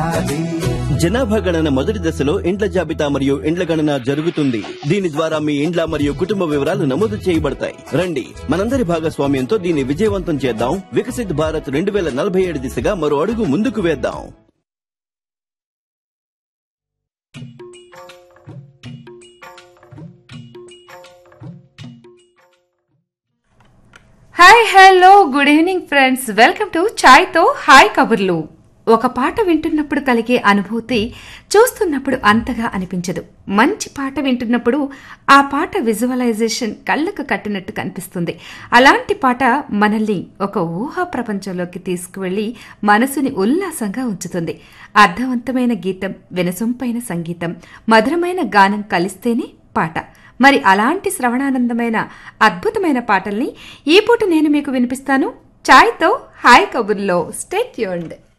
ఉండాలి జనాభా గణన మొదటి దశలో ఇండ్ల జాబితా మరియు ఇండ్ల గణన జరుగుతుంది దీని ద్వారా మీ ఇండ్ల మరియు కుటుంబ వివరాలు నమోదు చేయబడతాయి రండి మనందరి భాగస్వామ్యంతో దీన్ని విజయవంతం చేద్దాం వికసిత్ భారత్ రెండు వేల నలభై ఏడు దిశగా మరో అడుగు ముందుకు వేద్దాం hi hello good evening friends welcome to ఛాయ్తో హాయ్ కబుర్లు ఒక పాట వింటున్నప్పుడు కలిగే అనుభూతి చూస్తున్నప్పుడు అంతగా అనిపించదు మంచి పాట వింటున్నప్పుడు ఆ పాట విజువలైజేషన్ కళ్ళకు కట్టినట్టు కనిపిస్తుంది అలాంటి పాట మనల్ని ఒక ఊహా ప్రపంచంలోకి తీసుకువెళ్లి మనసుని ఉల్లాసంగా ఉంచుతుంది అర్థవంతమైన గీతం వినసొంపైన సంగీతం మధురమైన గానం కలిస్తేనే పాట మరి అలాంటి శ్రవణానందమైన అద్భుతమైన పాటల్ని ఈ పూట నేను మీకు వినిపిస్తాను చాయ్తో హాయ్ కబుర్లో స్టేట్ యూండ్